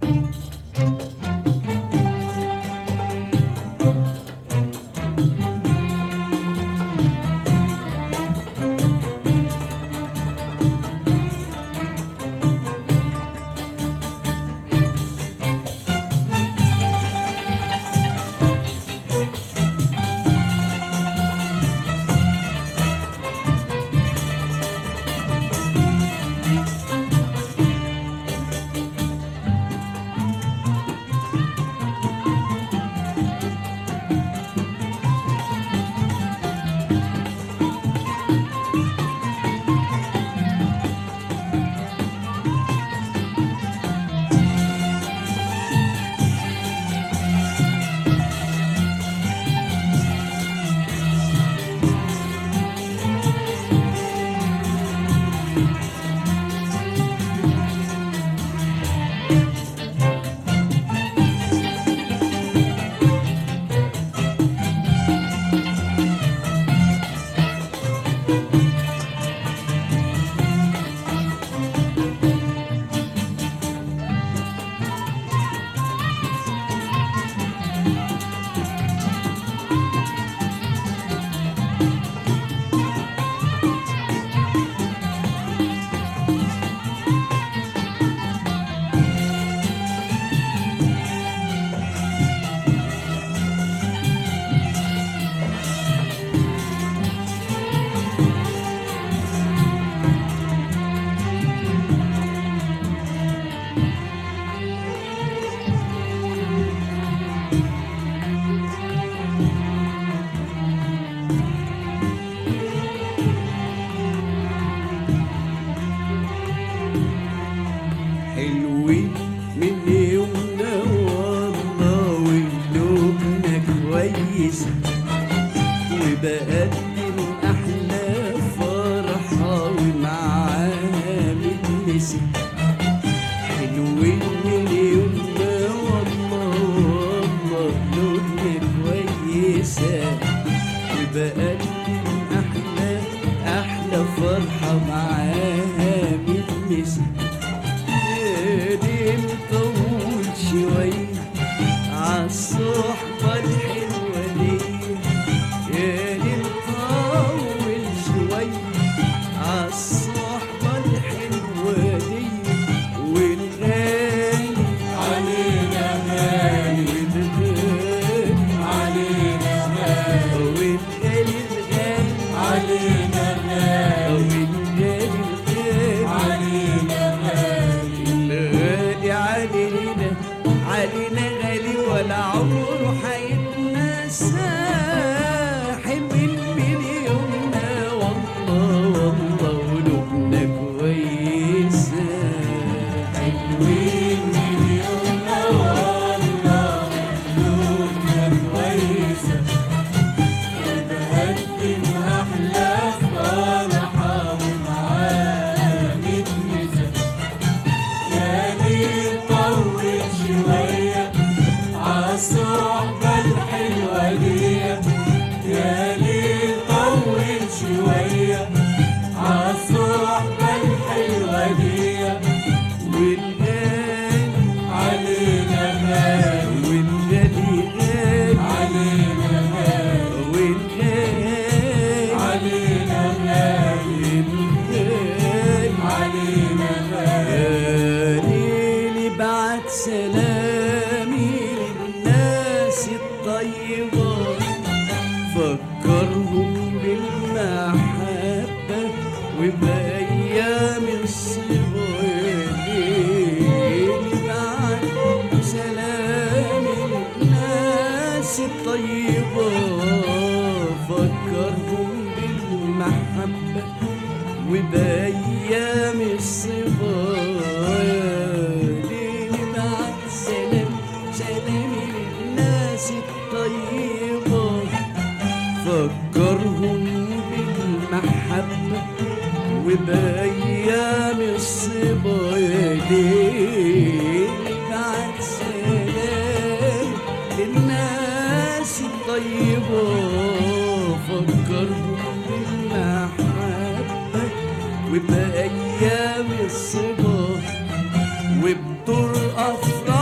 حلوين من يومنا والله وقلوبنا كويس وبقدم احلى فرحه ومعاها بتنسي حلوين من يومنا والله والله قلوبنا كويسه وبقدم احلى احلى فرحه معاها بتنسي دي مطول شوية عالصحبة الحلوة دي يا دي مطول شوية عالصحبة الحلوة دي والغالي علينا غالي والغالي علينا غالي والغالي الغالي علينا غالي والغالي الغالي علينا الغالي علينا علينا غالي ولا عمره حيتنسى حلوين من يومنا والله والله قلوبنا كويسة حلوين من يومنا والله قلوبنا كويسة وبقدم أحلى فرحة ومعاها متمسة يا ليل طول شوية عالصحبة الحلوة دي يا ليل طول شوية عالصحبة الحلوة دي والغالي علينا غالي والغالي غالي علينا غالي والغالي علينا غالي الغالي علينا غالي بعت سلامي للناس الطيبة فكرهم بالمحبة وبأيام الصبا بعت سلامي للناس الطيبة فكرهم بالمحبة وبأيام الصبا ليلي بعد سلام سلامي للناس الطيبة فكرهم بالمحبة وبأيام الصبا ليلي بعد سلام للناس الطيبة فكرهم بالمحبة وبأيام الصبا وبدور أفراح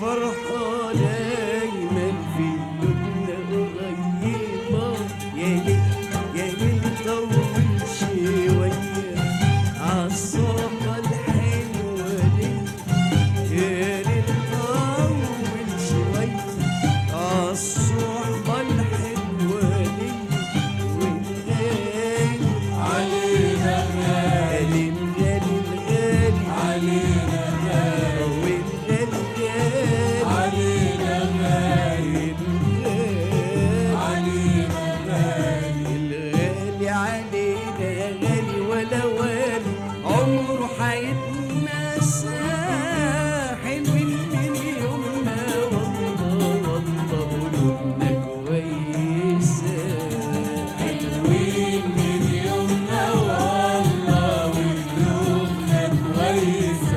الفرحة دايما في قلوبنا قريبة يا ليل يا ليل طول شوية عالصحبة الحلوة دي يا ليل طول شوية عالصحبة الحلوة دي والغالي علينا غالي غالي الغالي علينا غالي والغالي علينا غالي علينا غالي الغالي علينا غالي ولا والي عمره حيتنسى حلوين من يومنا والله والله قلوبنا كويسة حلوين من يومنا والله وقلوبنا كويسة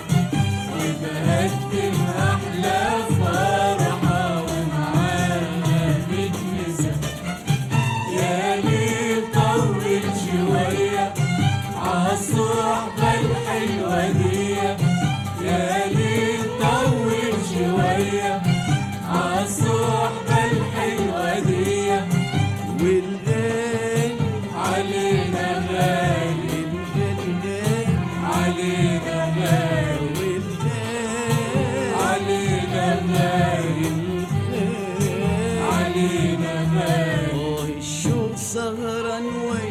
وبقدم أحلى فرحة ومعانا بتنسى يا ليل طول شوية عالصحبة الحلوة دي يا ليل طول شوية عالصحبة الحلوة دي والغالي علينا غالي الغالي علينا غالي والغالي علينا غالي علينا غالي آه الشوق سهران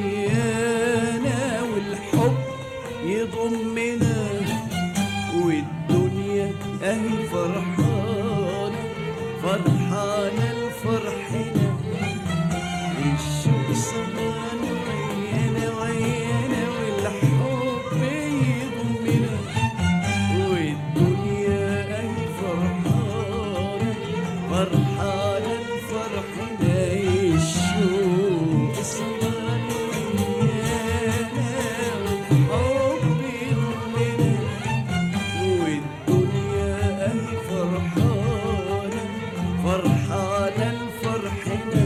ويانا والحب يضمنا والدنيا اهي فرحانة فرحانة لفرحنا الشوق سهران ويانا ويانا والحب يضمنا والدنيا اهي فرحانة فرحانة الفرحنا الشوق سهران ويانا والحب يضمنا والدنيا اهي فرحانة فرحانة الفرحنا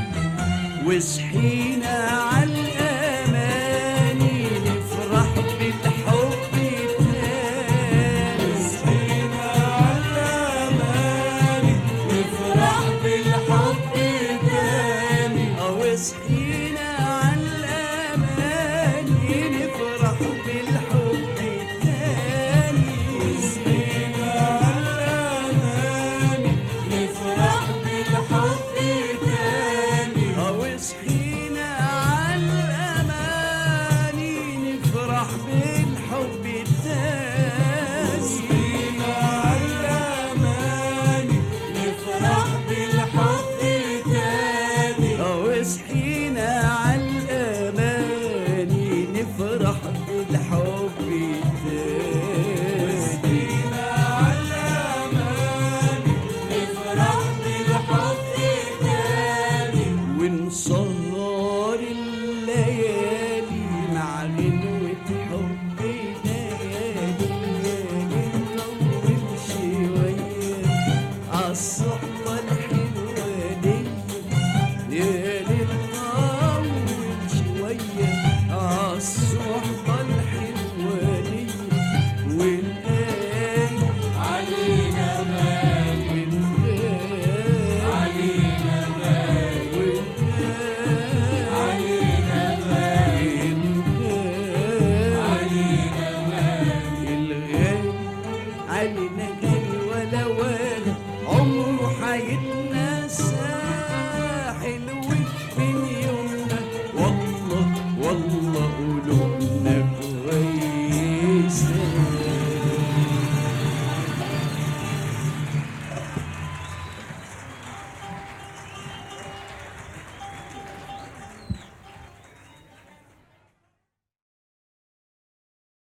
وصحينا عالأماني نفرح بالحب تاني صحينا على أماني نفرح بالحب تاني وصحينا عالأماني نفرح بالحب تاني صحينا على أماني نفرح بالحب تاني وصحينا عالأماني نفرح بالحب تاني صحينا على أماني نفرح بالحب تاني وصحينا عالأماني نفرح بالحب تاني صحينا على أماني نفرح بالحب تاني ونسهر الليالي مع غنوة حب ليالي نطول شوية عالص